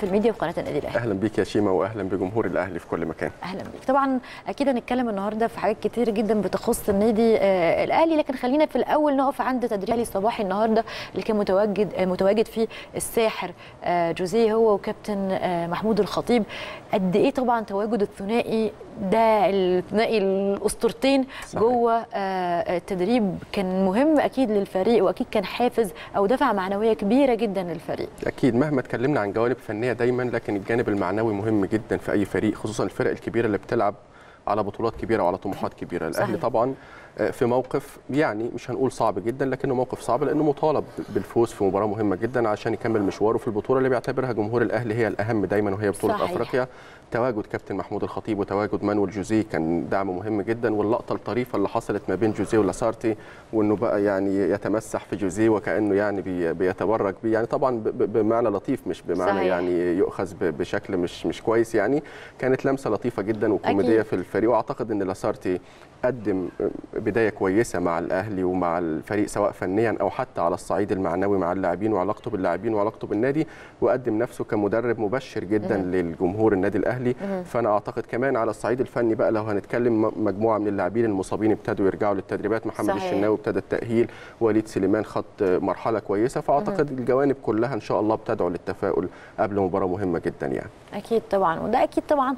في الميديا في قناه النادي الاهلي اهلا بيك يا شيماء واهلا بجمهور الاهلي في كل مكان اهلا بيك طبعا اكيد هنتكلم النهارده في حاجات كتير جدا بتخص النادي آه الاهلي لكن خلينا في الاول نقف عند تدريب الاهلي الصباحي النهارده اللي كان متواجد آه متواجد فيه الساحر آه جوزيه هو وكابتن آه محمود الخطيب قد ايه طبعا تواجد الثنائي ده الثنائي الاسطورتين جوه آه التدريب كان مهم اكيد للفريق واكيد كان حافز او دفعه معنويه كبيره جدا للفريق اكيد مهما اتكلمنا عن جوانب فنيه دايما لكن الجانب المعنوي مهم جدا في اي فريق خصوصا الفرق الكبيره اللي بتلعب على بطولات كبيره وعلى طموحات كبيره الاهلي طبعا في موقف يعني مش هنقول صعب جدا لكنه موقف صعب لانه مطالب بالفوز في مباراه مهمه جدا عشان يكمل مشواره في البطوله اللي بيعتبرها جمهور الاهلي هي الاهم دايما وهي بطوله صحيح. افريقيا تواجد كابتن محمود الخطيب وتواجد مانويل جوزيه كان دعم مهم جدا واللقطه الطريفه اللي حصلت ما بين جوزيه ولاسارتي وانه بقى يعني يتمسح في جوزيه وكانه يعني بي بيتبرك بيه يعني طبعا بمعنى لطيف مش بمعنى صحيح. يعني يؤخذ بشكل مش مش كويس يعني كانت لمسه لطيفه جدا وكوميديه في الفريق واعتقد ان لاسارتي قدم بدايه كويسه مع الاهلي ومع الفريق سواء فنيا او حتى على الصعيد المعنوي مع اللاعبين وعلاقته باللاعبين وعلاقته بالنادي وقدم نفسه كمدرب مبشر جدا مم. للجمهور النادي الاهلي مم. فانا اعتقد كمان على الصعيد الفني بقى لو هنتكلم مجموعه من اللاعبين المصابين ابتدوا يرجعوا للتدريبات محمد صحيح. الشناوي ابتدى التاهيل وليد سليمان خط مرحله كويسه فاعتقد مم. الجوانب كلها ان شاء الله بتدعو للتفاؤل قبل مباراه مهمه جدا يعني اكيد طبعا وده اكيد طبعا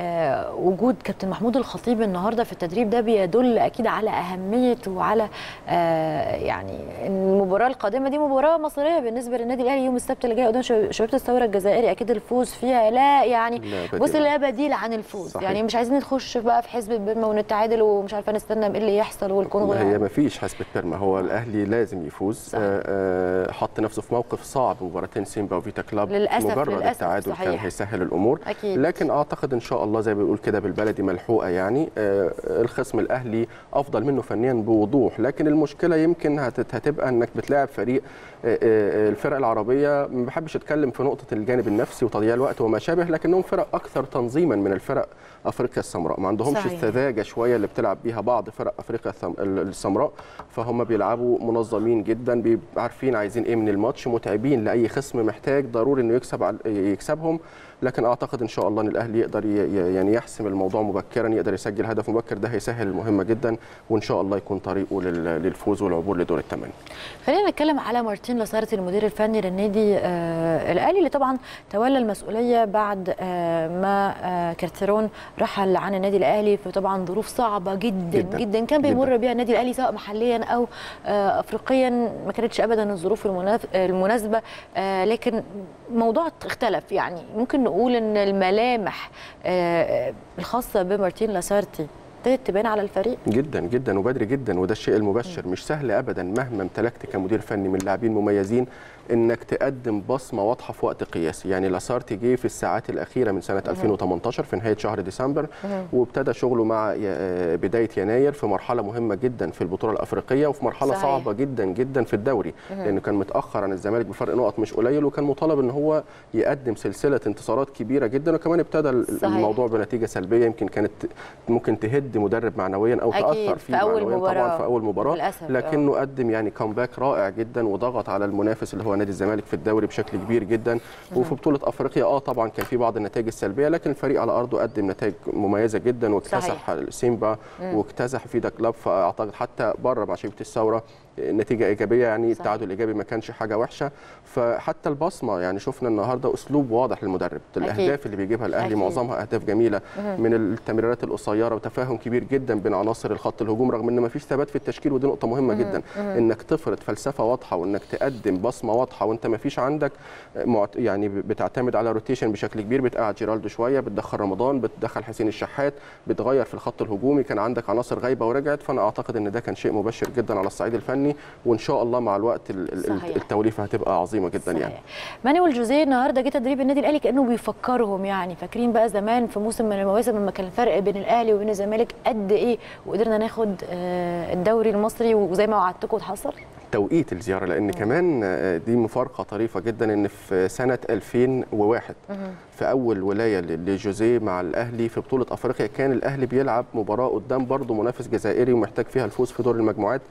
آه وجود كابتن محمود الخطيب النهارده في التدريب ده بيدل اكيد على اهميه وعلى آه يعني المباراه القادمه دي مباراه مصيريه بالنسبه للنادي الاهلي يوم السبت اللي جاي قدام شباب الثوره الجزائري اكيد الفوز فيها لا يعني بص لا بديل عن الفوز صحيح. يعني مش عايزين نخش بقى في حسبه بيرما ونتعادل ومش عارفه نستنى ايه اللي يحصل والكونغو هي ما فيش حسبه بيرما هو الاهلي لازم يفوز آه حط نفسه في موقف صعب مباراتين سيمبا وفيتا كلاب للأسف مجرد للأسف التعادل صحيح. كان هيسهل الامور أكيد. لكن اعتقد ان شاء الله زي ما بنقول كده بالبلدي ملحوقه يعني آه الخصم الاهلي افضل منه فنيا بوضوح لكن المشكله يمكن هتبقى انك بتلاعب فريق الفرق العربيه ما بحبش اتكلم في نقطه الجانب النفسي وتضييع الوقت وما شابه لكنهم فرق اكثر تنظيما من الفرق افريقيا السمراء ما عندهمش صحيح. السذاجه شويه اللي بتلعب بيها بعض فرق افريقيا السمراء فهم بيلعبوا منظمين جدا بيبقوا عارفين عايزين ايه من الماتش متعبين لاي خصم محتاج ضروري انه يكسب يكسبهم لكن اعتقد ان شاء الله ان الاهلي يقدر يعني يحسم الموضوع مبكرا يقدر يسجل هدف مبكر ده هيسهل المهمه جدا وان شاء الله يكون طريقه للفوز والعبور لدور الثمانيه. خلينا نتكلم على مارتين لاسارتي المدير الفني للنادي آه الاهلي اللي طبعا تولى المسؤوليه بعد آه ما آه كارتيرون رحل عن النادي الاهلي في طبعا ظروف صعبه جدا جدا, جداً كان بيمر بها النادي الاهلي سواء محليا او آه افريقيا ما كانتش ابدا الظروف المناسبه آه لكن موضوع اختلف يعني ممكن نقول ان الملامح آه الخاصه بمارتين لاسارتي ابتدت تبان على الفريق جدا جدا وبدري جدا وده الشيء المبشر م. مش سهل ابدا مهما امتلكت كمدير فني من لاعبين مميزين انك تقدم بصمه واضحه في وقت قياسي يعني لاسارتي جه في الساعات الاخيره من سنه 2018 في نهايه شهر ديسمبر وابتدى شغله مع بدايه يناير في مرحله مهمه جدا في البطوله الافريقيه وفي مرحله صحيح. صعبه جدا جدا في الدوري لانه كان متاخر عن الزمالك بفرق نقط مش قليل وكان مطالب ان هو يقدم سلسله انتصارات كبيره جدا وكمان ابتدى صحيح. الموضوع بنتيجه سلبيه يمكن كانت ممكن تهد مدرب معنويا او تاثر فيه في أول معنويا مباراة. طبعا في اول مباراه للأسف. لكنه قدم يعني كومباك رائع جدا وضغط على المنافس اللي هو نادي الزمالك في الدوري بشكل كبير جدا وفي بطوله افريقيا اه طبعا كان في بعض النتائج السلبيه لكن الفريق على ارضه قدم نتائج مميزه جدا واكتسح سيمبا واكتسح فيدا كلاب فاعتقد حتى بره مع شبيبه الثوره نتيجه ايجابيه يعني التعادل الايجابي ما كانش حاجه وحشه فحتى البصمه يعني شفنا النهارده اسلوب واضح للمدرب الاهداف اللي بيجيبها الاهلي أكيد. معظمها اهداف جميله من التمريرات القصيره وتفاهم كبير جدا بين عناصر الخط الهجوم رغم ان ما فيش ثبات في التشكيل ودي نقطه مهمه جدا انك تفرض فلسفه واضحه وانك تقدم بصمه واضحه وانت ما فيش عندك يعني بتعتمد على روتيشن بشكل كبير بتقعد جيرالدو شويه بتدخل رمضان بتدخل حسين الشحات بتغير في الخط الهجومي كان عندك عناصر غايبه ورجعت فانا اعتقد ان ده كان شيء مبشر جدا على الصعيد الفني وان شاء الله مع الوقت صحيح. التوليفه هتبقى عظيمه جدا صحيح. يعني مانويل جوزيه النهارده جه تدريب النادي الاهلي كانه بيفكرهم يعني فاكرين بقى زمان في موسم من المواسم لما كان الفرق بين الاهلي وبين الزمالك قد ايه وقدرنا ناخد الدوري المصري وزي ما وعدتكم اتحصل توقيت الزياره لان كمان دي مفارقه طريفه جدا ان في سنه 2001 في اول ولايه لجوزيه مع الاهلي في بطوله افريقيا كان الاهلي بيلعب مباراه قدام برضه منافس جزائري ومحتاج فيها الفوز في دور المجموعات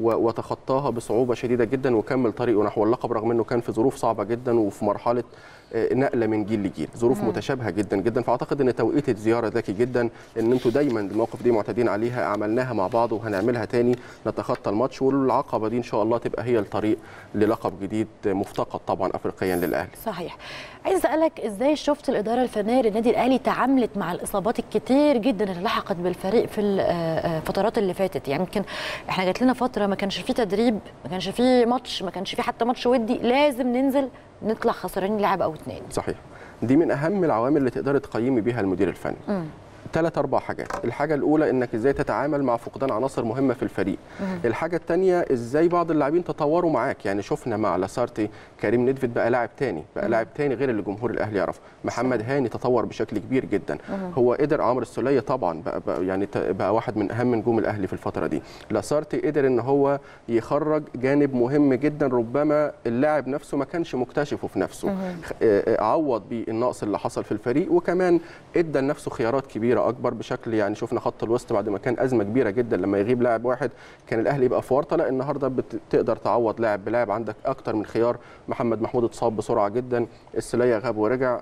وتخطاها بصعوبه شديده جدا وكمل طريقه نحو اللقب رغم انه كان في ظروف صعبه جدا وفي مرحله نقله من جيل لجيل ظروف مم. متشابهه جدا جدا فاعتقد ان توقيت الزياره ذكي جدا ان انتوا دايما المواقف دي معتادين عليها عملناها مع بعض وهنعملها تاني نتخطى الماتش والعقبه دي ان شاء الله تبقى هي الطريق للقب جديد مفتقد طبعا افريقيا للاهلي صحيح عايز اسالك ازاي شفت الاداره الفنيه للنادي الاهلي تعاملت مع الاصابات الكتير جدا اللي لحقت بالفريق في الفترات اللي فاتت يعني يمكن احنا جات لنا فتره ما كانش فيه تدريب ما كانش فيه ماتش ما كانش فيه حتى ماتش ودي لازم ننزل نطلع خسرانين لاعب او اثنين صحيح دي من اهم العوامل اللي تقدري تقيمي بيها المدير الفني م. ثلاث اربع حاجات الحاجه الاولى انك ازاي تتعامل مع فقدان عناصر مهمه في الفريق مم. الحاجه الثانيه ازاي بعض اللاعبين تطوروا معاك يعني شفنا مع لاسارتي كريم ندفد بقى لاعب ثاني بقى لاعب ثاني غير اللي جمهور الاهلي يعرفه محمد هاني تطور بشكل كبير جدا مم. هو قدر عمرو السوليه طبعا بقى, بقى يعني بقى واحد من اهم نجوم الاهلي في الفتره دي لاسارتي قدر ان هو يخرج جانب مهم جدا ربما اللاعب نفسه ما كانش مكتشفه في نفسه مم. عوض بيه النقص اللي حصل في الفريق وكمان ادى لنفسه خيارات كبيره اكبر بشكل يعني شفنا خط الوسط بعد ما كان ازمه كبيره جدا لما يغيب لاعب واحد كان الاهلي يبقى في ورطه لا النهارده بتقدر تعوض لاعب بلاعب عندك اكتر من خيار محمد محمود اتصاب بسرعه جدا السليه غاب ورجع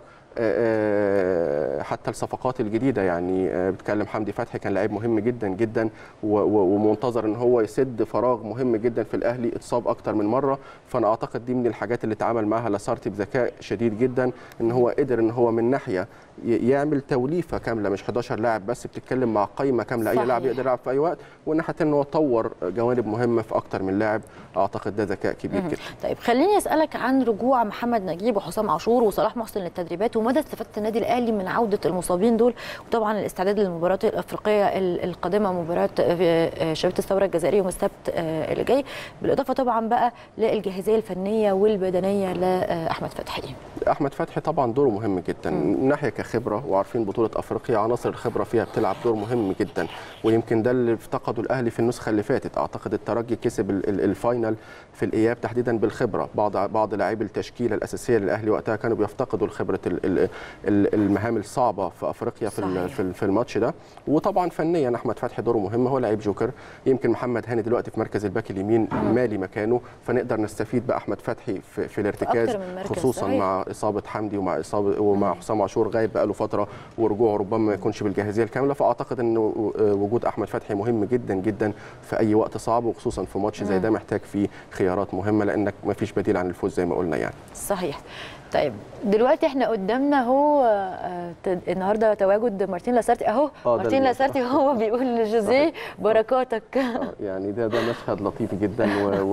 حتى الصفقات الجديده يعني بتكلم حمدي فتحي كان لعيب مهم جدا جدا ومنتظر ان هو يسد فراغ مهم جدا في الاهلي اتصاب اكتر من مره فانا اعتقد دي من الحاجات اللي اتعامل معاها لاسارتي بذكاء شديد جدا ان هو قدر ان هو من ناحيه يعمل توليفه كامله مش 11 لاعب بس بتتكلم مع قائمه كامله اي لاعب يقدر يلعب في اي وقت والناحيه الثانيه ان هو طور جوانب مهمه في اكتر من لاعب اعتقد ده ذكاء كبير جدا طيب خليني اسالك عن رجوع محمد نجيب وحسام عاشور وصلاح محسن للتدريبات ومدى استفاده النادي الاهلي من عوده المصابين دول وطبعا الاستعداد للمباراه الافريقيه القادمه مباراه شبيبه الثوره الجزائريه يوم السبت اللي جاي بالاضافه طبعا بقى للجاهزيه الفنيه والبدنيه لاحمد فتحي احمد فتحي طبعا دوره مهم جدا من ناحيه كخبره وعارفين بطوله افريقيا عناصر الخبره فيها بتلعب دور مهم جدا ويمكن ده اللي افتقده الاهلي في النسخه اللي فاتت اعتقد الترجي كسب الفاينل في الاياب تحديدا بالخبره بعض بعض لاعبي التشكيله الاساسيه للاهلي وقتها كانوا بيفتقدوا خبره المهام الصعبه في افريقيا في صحيح. في الماتش ده وطبعا فنيا احمد فتحي دوره مهم هو لعيب جوكر يمكن محمد هاني دلوقتي في مركز الباك اليمين مالي مكانه فنقدر نستفيد باحمد فتحي في, في الارتكاز خصوصا صحيح. مع اصابه حمدي ومع اصابه ومع حسام عاشور غايب بقاله فتره ورجوعه ربما ما يكونش بالجاهزيه الكامله فاعتقد ان وجود احمد فتحي مهم جدا جدا في اي وقت صعب وخصوصا في ماتش زي ده محتاج فيه خيارات مهمه لانك ما فيش بديل عن الفوز زي ما قلنا يعني صحيح طيب دلوقتي احنا قدامنا اهو النهارده تواجد مارتين لاسارتي اهو مارتين لاسارتي هو بيقول لجوزيه بركاتك يعني ده ده مشهد لطيف جدا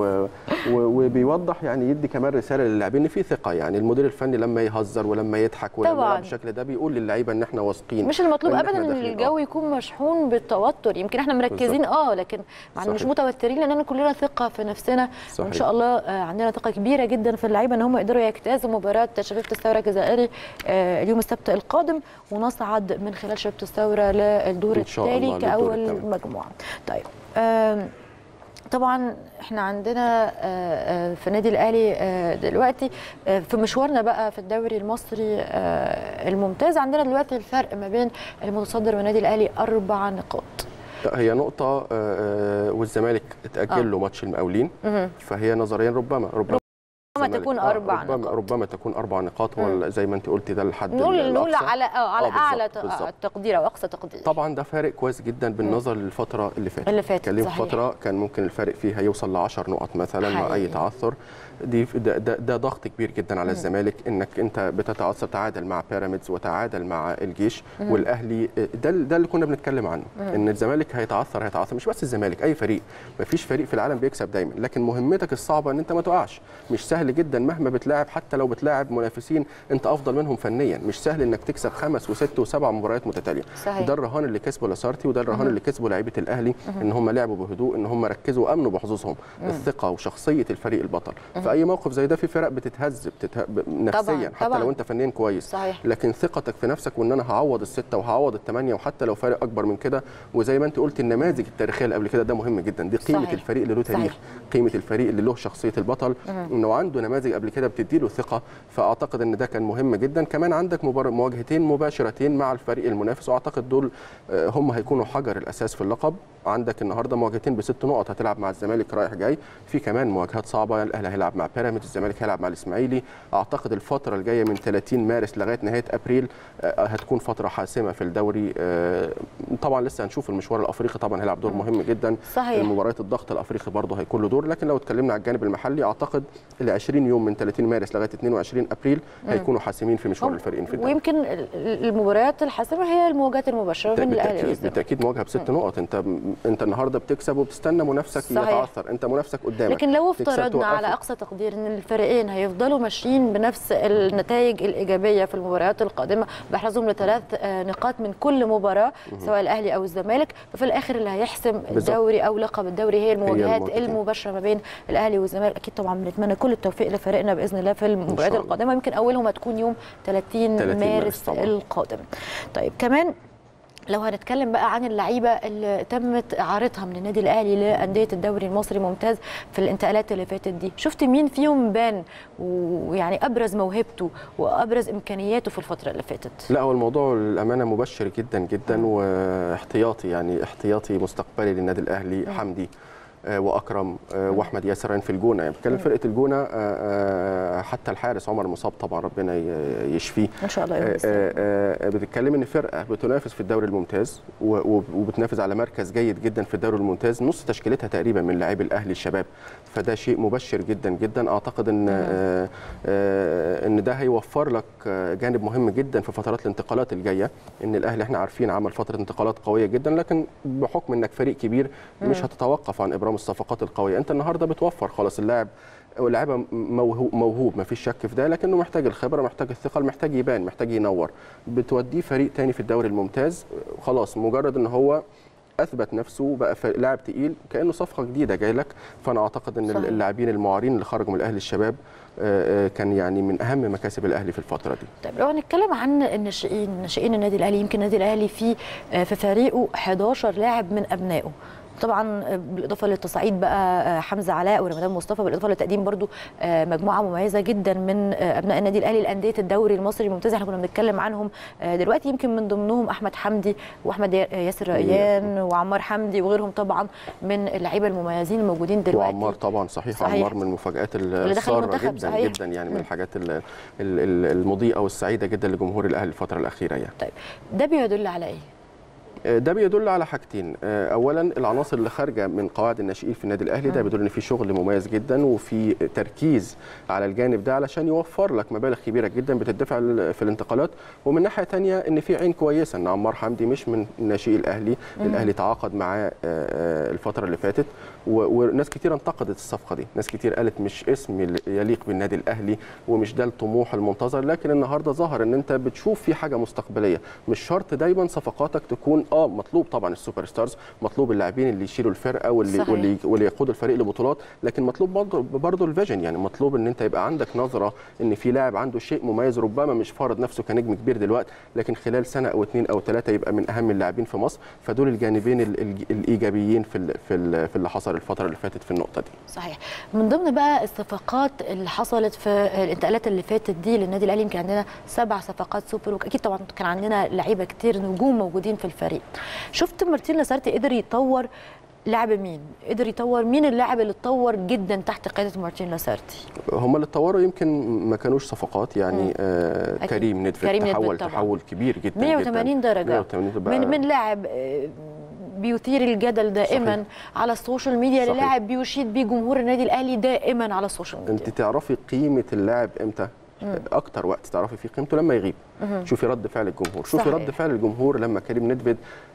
وبيوضح يعني يدي كمان رساله للاعبين ان في ثقه يعني المدير الفني لما يهزر ولما يضحك ولما يلعب بالشكل ده بيقول للعيبه ان احنا واثقين مش المطلوب ابدا ان الجو يكون مشحون بالتوتر يمكن احنا مركزين اه لكن يعني مش متوترين لاننا كلنا ثقه في نفسنا صحيح. وان شاء الله عندنا ثقه كبيره جدا في اللعيبه ان هم يقدروا يجتازوا مباراه شبيبه الثوره الجزائري اليوم السبت القادم ونصعد من خلال شبيبه الثوره للدور التالي كاول مجموعه. طيب طبعا احنا عندنا في النادي الاهلي دلوقتي في مشوارنا بقى في الدوري المصري الممتاز عندنا دلوقتي الفرق ما بين المتصدر والنادي الاهلي اربع نقاط هي نقطة والزمالك اتأجل له ماتش المقاولين فهي نظريا ربما ربما ربما تكون اربع ربما نقاط ربما تكون اربع نقاط هو زي ما انت قلتي ده الحد نقول نقول على اه على اعلى تقدير او اقصى تقدير طبعا ده فارق كويس جدا بالنظر للفتره اللي فاتت اللي فاتت كان فتره كان ممكن الفارق فيها يوصل ل 10 نقط مثلا حقيقي. مع اي تعثر دي ده, ده, ده ضغط كبير جدا على الزمالك انك انت بتتعثر تعادل مع بيراميدز وتعادل مع الجيش مم. والاهلي ده ده اللي كنا بنتكلم عنه مم. ان الزمالك هيتعثر هيتعثر مش بس الزمالك اي فريق ما فيش فريق في العالم بيكسب دايما لكن مهمتك الصعبه ان انت ما تقعش مش سهل جدا مهما بتلاعب حتى لو بتلاعب منافسين انت افضل منهم فنيا مش سهل انك تكسب خمس وست وسبع مباريات متتاليه صحيح. ده الرهان اللي كسبه لاسارتي وده الرهان اللي كسبه لعيبه الاهلي مم. ان هم لعبوا بهدوء ان هم ركزوا وامنوا بحظوظهم الثقه وشخصيه الفريق البطل مم. في اي موقف زي ده في فرق بتتهز بتته... نفسيا طبعًا. حتى طبعًا. لو انت فنيا كويس صحيح. لكن ثقتك في نفسك وان انا هعوض السته وهعوض الثمانيه وحتى لو فارق اكبر من كده وزي ما انت قلت النماذج التاريخيه اللي قبل كده ده مهم جدا دي قيمه صحيح. الفريق اللي له تاريخ صحيح. قيمه الفريق اللي له شخصيه البطل انه عنده نماذج قبل كده بتديله ثقه فاعتقد ان ده كان مهم جدا كمان عندك مواجهتين مباشرتين مع الفريق المنافس واعتقد دول هم هيكونوا حجر الاساس في اللقب عندك النهارده مواجهتين بست نقط هتلعب مع الزمالك رايح جاي في كمان مواجهات صعبه الاهلي هيلعب مع بيراميدز الزمالك هيلعب مع الاسماعيلي اعتقد الفتره الجايه من 30 مارس لغايه نهايه ابريل هتكون فتره حاسمه في الدوري طبعا لسه هنشوف المشوار الافريقي طبعا هيلعب دور مهم جدا صحيح. المباريات الضغط الافريقي برضه هيكون له دور لكن لو اتكلمنا على الجانب المحلي اعتقد ال 20 يوم من 30 مارس لغايه 22 ابريل هيكونوا حاسمين في مشوار الفريقين في الدوري ويمكن المباريات الحاسمه هي المواجهات المباشره بين الاهلي بالتاكيد بالتاكيد مواجهه بست نقط انت انت النهارده بتكسب وبتستنى منافسك صحيح. يتعثر انت منافسك قدامك لكن لو افترضنا على اقصى تقدير ان الفريقين هيفضلوا ماشيين بنفس النتائج الايجابيه في المباريات القادمه بحرزهم لثلاث نقاط من كل مباراه سواء الاهلي او الزمالك ففي الاخر اللي هيحسم الدوري او لقب الدوري هي المواجهات هي المباشره ما بين الاهلي والزمالك اكيد طبعا بنتمنى كل التوفيق لفريقنا باذن الله في المباريات القادمه يمكن اولهم هتكون يوم 30, 30 مارس طبعا. القادم طيب كمان لو هنتكلم بقى عن اللعيبه اللي تمت اعارتها من النادي الاهلي لانديه الدوري المصري ممتاز في الانتقالات اللي فاتت دي شفت مين فيهم بان ويعني ابرز موهبته وابرز امكانياته في الفتره اللي فاتت لا هو الموضوع للامانه مبشر جدا جدا واحتياطي يعني احتياطي مستقبلي للنادي الاهلي حمدي واكرم واحمد ياسر في الجونه يعني بتكلم فرقه الجونه حتى الحارس عمر المصاب طبعا ربنا يشفيه ان شاء الله بتتكلم ان فرقه بتنافس في الدوري الممتاز وبتنافس على مركز جيد جدا في الدوري الممتاز نص تشكيلتها تقريبا من لاعبي الاهلي الشباب فده شيء مبشر جدا جدا اعتقد ان ان ده هيوفر لك جانب مهم جدا في فترات الانتقالات الجايه ان الاهلي احنا عارفين عمل فتره انتقالات قويه جدا لكن بحكم انك فريق كبير مش هتتوقف عن ابرام الصفقات القويه انت النهارده بتوفر خلاص اللاعب اللاعب موهوب, موهوب ما فيش شك في ده لكنه محتاج الخبره محتاج الثقل محتاج يبان محتاج ينور بتوديه فريق تاني في الدوري الممتاز خلاص مجرد ان هو اثبت نفسه بقى لاعب تقيل كانه صفقه جديده جاي لك فانا اعتقد ان صحيح. اللاعبين المعارين اللي خرجوا من الاهلي الشباب كان يعني من اهم مكاسب الاهلي في الفتره دي. طيب لو هنتكلم عن الناشئين ناشئين النادي الاهلي يمكن النادي الاهلي فيه في فريقه 11 لاعب من ابنائه طبعا بالاضافه للتصعيد بقى حمزه علاء ورمضان مصطفى بالاضافه لتقديم برضو مجموعه مميزه جدا من ابناء النادي الاهلي لانديه الدوري المصري الممتاز احنا كنا بنتكلم عنهم دلوقتي يمكن من ضمنهم احمد حمدي واحمد ياسر ريان وعمار حمدي وغيرهم طبعا من اللعيبه المميزين الموجودين دلوقتي وعمار طبعا صحيح, صحيح. عمار من المفاجات الساره جدا صحيح. جدا يعني من الحاجات المضيئه والسعيده جدا لجمهور الاهلي الفتره الاخيره يعني طيب ده بيدل على ايه ده بيدل على حاجتين اولا العناصر اللي خارجه من قواعد الناشئين في النادي الاهلي ده بيدل ان في شغل مميز جدا وفي تركيز على الجانب ده علشان يوفر لك مبالغ كبيره جدا بتدفع في الانتقالات ومن ناحيه ثانيه ان في عين كويسه ان عمار حمدي مش من ناشئي الاهلي الاهلي تعاقد معاه الفتره اللي فاتت وناس كتير انتقدت الصفقه دي ناس كتير قالت مش اسم يليق بالنادي الاهلي ومش ده الطموح المنتظر لكن النهارده ظهر ان انت بتشوف في حاجه مستقبليه مش شرط دايما صفقاتك تكون اه مطلوب طبعا السوبر ستارز مطلوب اللاعبين اللي يشيلوا الفرقه واللي صحيح. واللي, واللي يقودوا الفريق لبطولات لكن مطلوب برضه برضه الفيجن يعني مطلوب ان انت يبقى عندك نظره ان في لاعب عنده شيء مميز ربما مش فارض نفسه كنجم كبير دلوقتي لكن خلال سنه او اثنين او ثلاثه يبقى من اهم اللاعبين في مصر فدول الجانبين ال ال الايجابيين في ال في, ال في اللي حصل الفتره اللي فاتت في النقطه دي صحيح من ضمن بقى الصفقات اللي حصلت في الانتقالات اللي فاتت دي للنادي الاهلي يمكن عندنا سبع صفقات سوبر اكيد طبعا كان عندنا لعيبه كتير نجوم موجودين في الفريق شفت مارتين لاسارتي قدر يطور لاعب مين؟ قدر يطور مين اللاعب اللي اتطور جدا تحت قياده مارتين لاسارتي؟ هم اللي اتطوروا يمكن ما كانوش صفقات يعني آه كريم ندفد تحول تحول كبير جدا 180 جدا درجه 180 من من لاعب بيثير الجدل دائما صحيح. على السوشيال ميديا صحيح. للاعب بيشيد بيه جمهور النادي الاهلي دائما على السوشيال ميديا انت تعرفي قيمه اللاعب امتى؟ اكتر وقت تعرفي فيه قيمته لما يغيب شوفي رد فعل الجمهور شوفي صحيح. رد فعل الجمهور لما كريم ندفد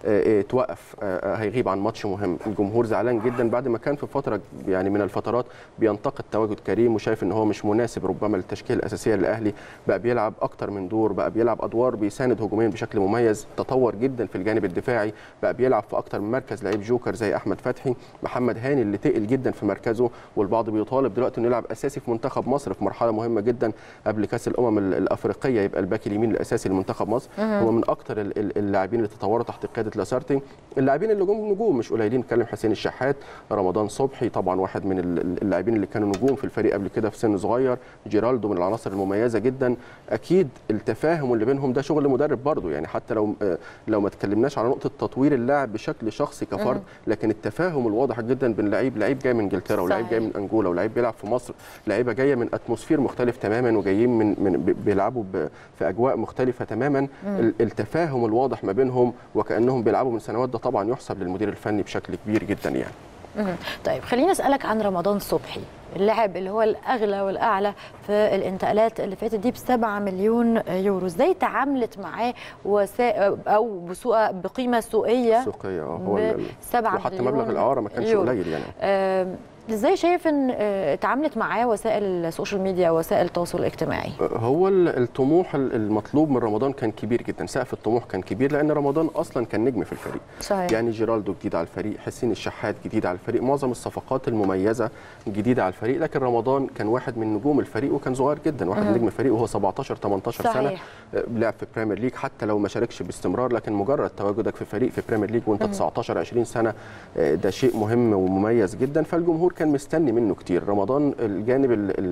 توقف هيغيب عن ماتش مهم الجمهور زعلان جدا بعد ما كان في فتره يعني من الفترات بينتقد تواجد كريم وشايف ان هو مش مناسب ربما للتشكيله الاساسيه للاهلي بقى بيلعب اكتر من دور بقى بيلعب ادوار بيساند هجوميا بشكل مميز تطور جدا في الجانب الدفاعي بقى بيلعب في اكتر من مركز لعيب جوكر زي احمد فتحي محمد هاني اللي تقل جدا في مركزه والبعض بيطالب دلوقتي انه يلعب اساسي في منتخب مصر في مرحله مهمه جدا قبل كاس الامم الافريقيه يبقى الباك اليمين الاساسي لمنتخب مصر هو من اكثر اللاعبين اللي تطوروا تحت قياده لاسارتي اللاعبين اللي جم نجوم مش قليلين نتكلم حسين الشحات رمضان صبحي طبعا واحد من اللاعبين اللي كانوا نجوم في الفريق قبل كده في سن صغير جيرالدو من العناصر المميزه جدا اكيد التفاهم اللي بينهم ده شغل مدرب برضه يعني حتى لو لو ما اتكلمناش على نقطه تطوير اللاعب بشكل شخصي كفرد لكن التفاهم الواضح جدا بين لعيب لعيب جاي من انجلترا ولاعيب جاي من انجولا ولاعيب بيلعب في مصر لعيبه جايه من اتموسفير مختلف تماما وجايين من من بيلعبوا في اجواء مختلفه تماما مم. التفاهم الواضح ما بينهم وكانهم بيلعبوا من سنوات ده طبعا يحسب للمدير الفني بشكل كبير جدا يعني مم. طيب خليني اسالك عن رمضان صبحي اللاعب اللي هو الاغلى والاعلى في الانتقالات اللي فاتت دي ب 7 مليون يورو ازاي تعاملت معاه وسا... او بسوق بقيمه سوقيه سوقيه هو 7 وحتى مبلغ الاعاره ما كانش قليل يعني آه ازاي شايف ان اتعاملت معاه وسائل السوشيال ميديا وسائل التواصل الاجتماعي هو الطموح المطلوب من رمضان كان كبير جدا سقف الطموح كان كبير لان رمضان اصلا كان نجم في الفريق صحيح. يعني جيرالدو جديد على الفريق حسين الشحات جديد على الفريق معظم الصفقات المميزه جديده على الفريق لكن رمضان كان واحد من نجوم الفريق وكان صغير جدا واحد من نجم الفريق وهو 17 18 صحيح. سنه لعب في بريمير ليج حتى لو ما شاركش باستمرار لكن مجرد تواجدك في فريق في بريمير ليج وانت 19 20 سنه ده شيء مهم ومميز جدا فالجمهور كان مستني منه كتير رمضان الجانب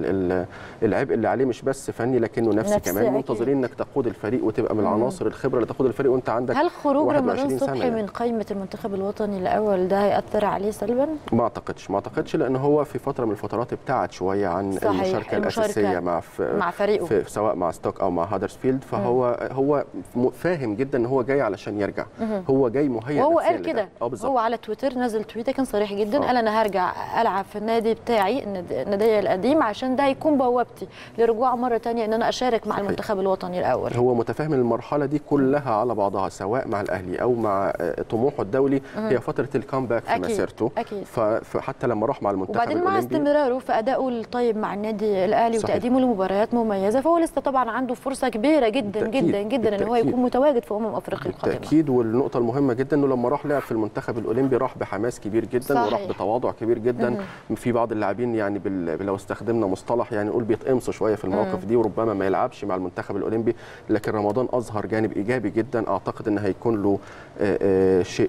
العبء اللي عليه مش بس فني لكنه نفسي, نفسي كمان منتظرين انك تقود الفريق وتبقى من العناصر الخبره اللي تقود الفريق وانت عندك هل خروج رمضان صبحي يعني. من قائمه المنتخب الوطني الاول ده هياثر عليه سلبا ما اعتقدش ما اعتقدش لان هو في فتره من الفترات ابتعد شويه عن صحيح. المشاركه الاساسيه مع في مع فريقه في سواء مع ستوك او مع هادرسفيلد فهو مم. هو فاهم جدا ان هو جاي علشان يرجع مم. هو جاي مهيئ وهو قال كده هو على تويتر نزل تويته كان صريح جدا أوه. قال انا هرجع العب في النادي بتاعي النادي القديم عشان ده يكون بوابتي لرجوع مره ثانيه ان انا اشارك مع المنتخب الوطني الاول هو متفاهم المرحله دي كلها على بعضها سواء مع الاهلي او مع طموحه الدولي هي فتره الكامباك في مسيرته أكيد. فحتى لما راح مع المنتخب وبعدين مع استمراره في ادائه الطيب مع النادي الاهلي صحيح. وتقديمه لمباريات مميزه فهو لسه طبعا عنده فرصه كبيره جدا بالتأكيد. جدا جدا بالتأكيد. ان هو يكون متواجد في امم افريقيا القادمه بالتاكيد والنقطه المهمه جدا انه لما راح لعب في المنتخب الاولمبي راح بحماس كبير جدا صحيح. وراح بتواضع كبير جدا مم. في بعض اللاعبين يعني بال... لو استخدمنا مصطلح يعني نقول بيتقمصوا شويه في المواقف دي وربما ما يلعبش مع المنتخب الاولمبي لكن رمضان اظهر جانب ايجابي جدا اعتقد ان هيكون له آآ آآ شيء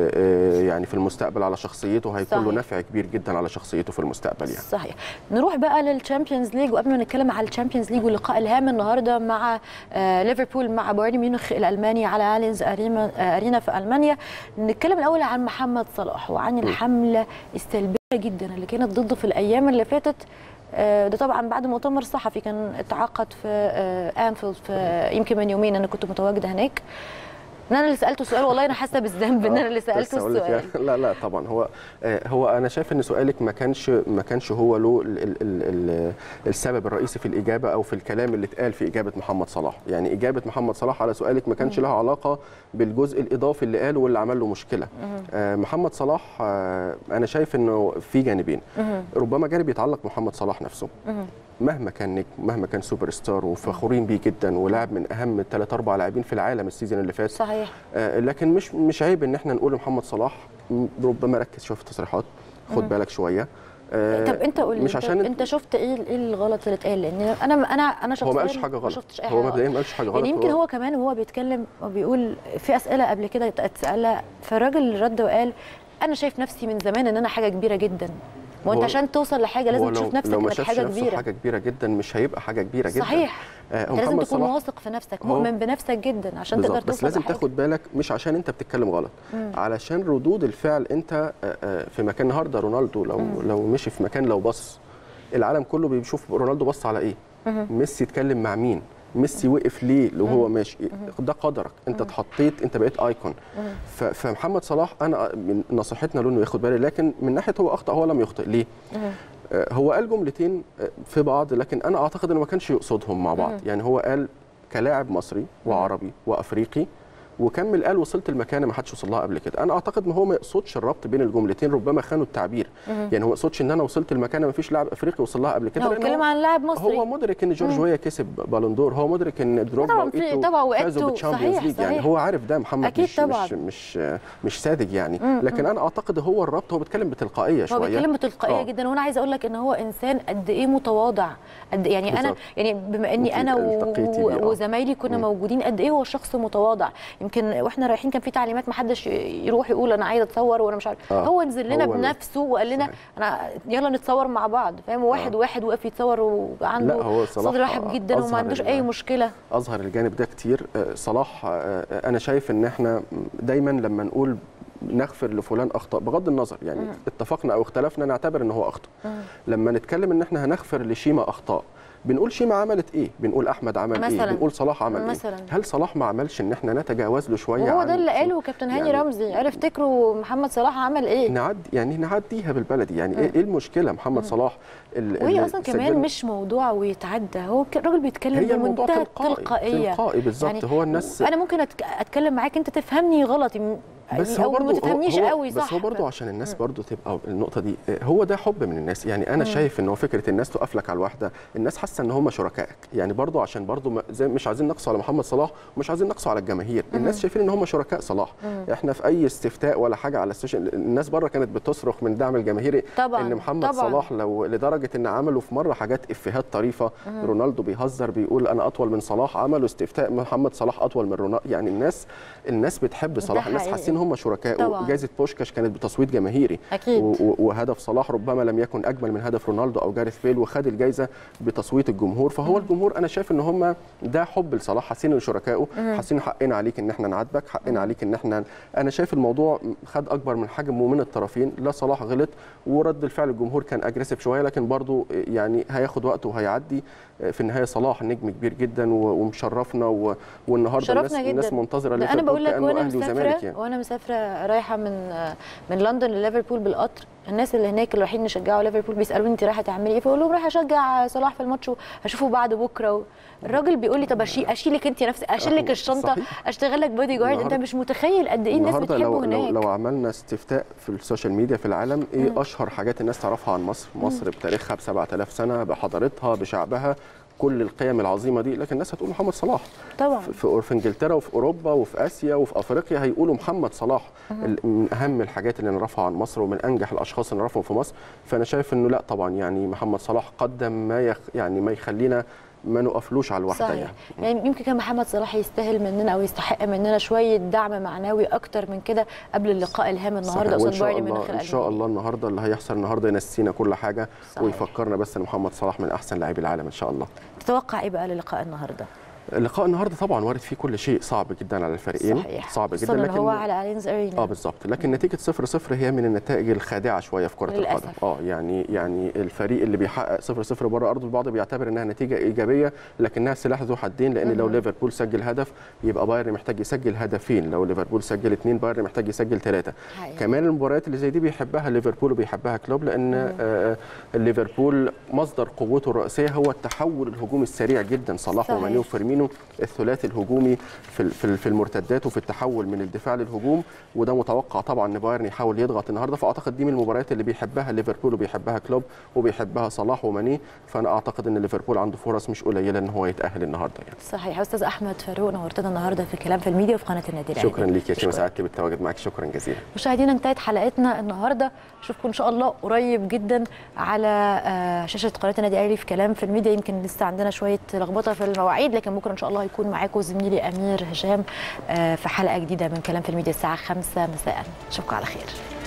آآ يعني في المستقبل على شخصيته هيكون صحيح. له نفع كبير جدا على شخصيته في المستقبل يعني صحيح نروح بقى للتشامبيونز ليج وقبل ما نتكلم على الشامبيونز ليج واللقاء الهام النهارده مع ليفربول مع بايرن ميونخ الالماني على الينز ارينا في المانيا نتكلم الاول عن محمد صلاح وعن الحمله السلبيه جدا اللي كانت ضده في الايام اللي فاتت ده طبعا بعد مؤتمر صحفي كان اتعقد في انفيلد في يمكن من يومين انا كنت متواجده هناك ان انا اللي سالته سؤال والله انا حاسه بالذنب ان انا اللي سالته السؤال يعني لا لا طبعا هو هو انا شايف ان سؤالك ما كانش ما كانش هو له ال ال ال السبب الرئيسي في الاجابه او في الكلام اللي اتقال في اجابه محمد صلاح يعني اجابه محمد صلاح على سؤالك ما كانش لها علاقه بالجزء الاضافي اللي قاله واللي عمل له مشكله آه محمد صلاح آه انا شايف انه في جانبين ربما جانب يتعلق محمد صلاح نفسه مهما كان نجم مهما كان سوبر ستار وفخورين بيه جدا ولاعب من اهم ثلاث اربع لاعبين في العالم السيزون اللي فات صحيح آه لكن مش مش عيب ان احنا نقول محمد صلاح ربما ركز شويه في التصريحات خد بالك شويه آه طب انت قول لي مش عشان انت شفت ايه ايه الغلط اللي اتقال لان انا انا انا شخصيا هو ما قالش حاجه غلط ما شفتش اي حاجه هو مبدئيا ما قالش حاجه غلط يعني يمكن هو كمان وهو بيتكلم وبيقول في اسئله قبل كده اتسالها فالراجل رد وقال انا شايف نفسي من زمان ان انا حاجه كبيره جدا وانت عشان توصل لحاجه لازم تشوف نفسك لو ما انك حاجه كبيره حاجه كبيره جدا مش هيبقى حاجه كبيره جدا صحيح آه انت لازم تكون واثق في نفسك مؤمن بنفسك جدا عشان تقدر توصل بس لازم لحاجة. تاخد بالك مش عشان انت بتتكلم غلط مم. علشان ردود الفعل انت في مكان النهارده رونالدو لو مم. لو مشي في مكان لو بص العالم كله بيشوف رونالدو بص على ايه مم. ميسي اتكلم مع مين ميسي وقف ليه لو هو ماشي ده قدرك انت اتحطيت انت بقيت ايكون فمحمد صلاح انا من نصيحتنا له انه ياخد باله لكن من ناحيه هو اخطا هو لم يخطئ ليه هو قال جملتين في بعض لكن انا اعتقد انه ما كانش يقصدهم مع بعض يعني هو قال كلاعب مصري وعربي وافريقي وكمل قال وصلت المكانه ما حدش وصل لها قبل كده انا اعتقد ما هو ما يقصدش الربط بين الجملتين ربما خانوا التعبير يعني هو ما يقصدش ان انا وصلت المكانه ما فيش لاعب افريقي وصل لها قبل كده هو لأن بيتكلم عن لاعب مصري هو مدرك ان جورج ويا كسب بالون دور هو مدرك ان دروجبا طبعاً في- وإيتو طبعاً وإيتو، فازوا بالتشامبيونز صحيح، ليج يعني صحيح. هو عارف ده محمد أكيد مش طبعاً. مش مش مش ساذج يعني لكن انا اعتقد هو الربط هو بيتكلم بتلقائيه هو شويه بيتكلم بتلقائيه آه. جدا وانا عايزه اقول لك ان هو انسان قد ايه متواضع قد يعني انا بالظبط. يعني بما اني أنت انا و- التقيتي بيه، آه. وزمايلي كنا موجودين قد ايه هو شخص متواضع يمكن واحنا رايحين كان في تعليمات ما حدش يروح يقول انا عايز اتصور وانا مش عارف آه. هو نزل لنا هو ال- بنفسه وقال لنا صحيح. انا يلا نتصور مع بعض فاهم واحد آه. واحد وقف يتصور وعنده لا، هو صلاح صدر رحب جدا وما أظهر عندوش ال- اي مشكله اظهر الجانب ده كتير آه، صلاح آه، انا شايف ان احنا دايما لما نقول نغفر لفلان اخطاء بغض النظر يعني اتفقنا او اختلفنا نعتبر ان هو اخطا لما نتكلم ان احنا هنغفر لشيما اخطاء بنقول شيما عملت ايه بنقول احمد عمل مثلاً. ايه بنقول صلاح عمل مثلاً. ايه هل صلاح ما عملش ان احنا نتجاوز له شويه وهو عن ده اللي قاله كابتن هاني يعني رمزي عرف تفتكروا محمد صلاح عمل ايه نعدي يعني نعديها بالبلدي يعني ايه إيه المشكله محمد صلاح ال- وهي اللي اصلا سجل- كمان مش موضوع ويتعدى هو ك- الراجل بيتكلم هي الموضوع بمنتهى تلقائي التلقائيه تلقائي بالظبط هو الناس انا ممكن أتك... اتكلم معاك انت تفهمني غلط م- بس او هو برضه ما تفهمنيش هو قوي صح بس هو برضه عشان الناس برضه تبقى النقطه دي آه، هو ده حب من الناس يعني انا شايف ان هو فكره الناس تقف لك على الواحده الناس حاسه ان هم شركائك يعني برضه عشان برضه ما- زي مش عايزين نقصوا على محمد صلاح ومش عايزين نقصوا على الجماهير الناس شايفين ان هم شركاء صلاح احنا في اي استفتاء ولا حاجه على السوشيال الناس بره كانت بتصرخ من دعم الجماهيري طبعاً، ان محمد طبعاً. صلاح لو لدرجه ان عملوا في مره حاجات افيهات طريفه رونالدو بيهزر بيقول انا اطول من صلاح عملوا استفتاء محمد صلاح اطول من رونالدو يعني الناس الناس بتحب صلاح الناس حقيقي. حاسين هم شركاء طبعاً. وجائزه بوشكاش كانت بتصويت جماهيري أكيد. و- و- وهدف صلاح ربما لم يكن اجمل من هدف رونالدو او جاريث بيل وخد الجائزه بتصويت الجمهور فهو الجمهور انا شايف ان هم ده حب لصلاح حاسين ان شركائه حاسين حقنا عليك ان احنا نعاتبك حقنا عليك ان احنا انا شايف الموضوع خد اكبر من حجمه من الطرفين لا صلاح غلط ورد الفعل الجمهور كان اجريسيف شويه لكن برضه يعني هياخد وقته وهيعدي في النهايه صلاح نجم كبير جدا و- ومشرفنا و- والنهارده الناس شرفنا جدا الناس منتظره ده انا ليفربول بقول لك كأنه وانا أهلي وزمالك مسافره يعني. وانا مسافره رايحه من من لندن لليفربول بالقطر الناس اللي هناك اللي رايحين يشجعوا ليفربول بيسالوني انت رايحه تعملي ايه فاقول لهم رايحه اشجع صلاح في الماتش وهشوفه بعد بكره الراجل بيقول لي طب أشي- اشيلك انت نفسك اشيلك أهو، الشنطه صحيح. اشتغل لك بودي جارد انت النهاردة- مش متخيل قد ايه الناس النهارده بتحبه لو لو, هناك لو عملنا استفتاء في السوشيال ميديا في العالم ايه اشهر حاجات الناس تعرفها عن مصر مصر بتاريخها ب 7000 سنه بحضارتها بشعبها كل القيم العظيمه دي لكن الناس هتقول محمد صلاح طبعا في, في في انجلترا وفي اوروبا وفي اسيا وفي افريقيا هيقولوا محمد صلاح ال- من اهم الحاجات اللي نرفعها عن مصر ومن انجح الاشخاص اللي نعرفهم في مصر فانا شايف انه لا طبعا يعني محمد صلاح قدم ما يخ يعني ما يخلينا ما نقفلوش على الواحده صحيح يعني يعني يمكن كان محمد صلاح يستاهل مننا او يستحق مننا شويه دعم معنوي اكتر من كده قبل اللقاء الهام النهارده صحيح. وان قصاد شاء بايرن الله ميونخ ان شاء الله النهارده اللي هيحصل النهارده ينسينا كل حاجه صحيح. ويفكرنا بس ان محمد صلاح من احسن لاعبي العالم ان شاء الله تتوقع ايه بقى للقاء النهارده اللقاء النهارده طبعا وارد فيه كل شيء صعب جدا على الفريقين صحيح صعب خصوصاً جدا إن لكن هو على الينز ارينا اه بالظبط لكن نتيجه 0 0 هي من النتائج الخادعه شويه في كره للأسف. القدم اه يعني يعني الفريق اللي بيحقق 0 0 بره ارضه البعض بيعتبر انها نتيجه ايجابيه لكنها سلاح ذو حدين لان لو ليفربول سجل هدف يبقى بايرن محتاج يسجل هدفين لو ليفربول سجل اثنين بايرن محتاج يسجل ثلاثه حقيقي. كمان المباريات اللي زي دي بيحبها ليفربول وبيحبها كلوب لان آه ليفربول مصدر قوته الرئيسيه هو التحول الهجومي السريع جدا صلاح صحيح. وماني وفيرمينو الثلاثي الهجومي في ال- في ال- في المرتدات وفي التحول من الدفاع للهجوم وده متوقع طبعا ان بايرن يحاول يضغط النهارده فاعتقد دي من المباريات اللي بيحبها ليفربول وبيحبها كلوب وبيحبها صلاح وماني فانا اعتقد ان ليفربول عنده فرص مش قليله ان هو يتاهل النهارده يعني صحيح استاذ احمد فاروق نورتنا النهارده في كلام في الميديا وفي قناه النادي الاهلي شكرا ليك يا شيماء أشكرك. سعدت بالتواجد معك شكرا جزيلا مشاهدينا انتهت حلقتنا النهارده اشوفكم ان شاء الله قريب جدا على آه، شاشه قناه النادي الاهلي في كلام في الميديا يمكن لسه عندنا شويه لخبطه في المواعيد لكن بكره ان شاء الله هيكون معاكم زميلي امير هشام آه، في حلقه جديده من كلام في الميديا الساعه 5 مساء اشوفكم على خير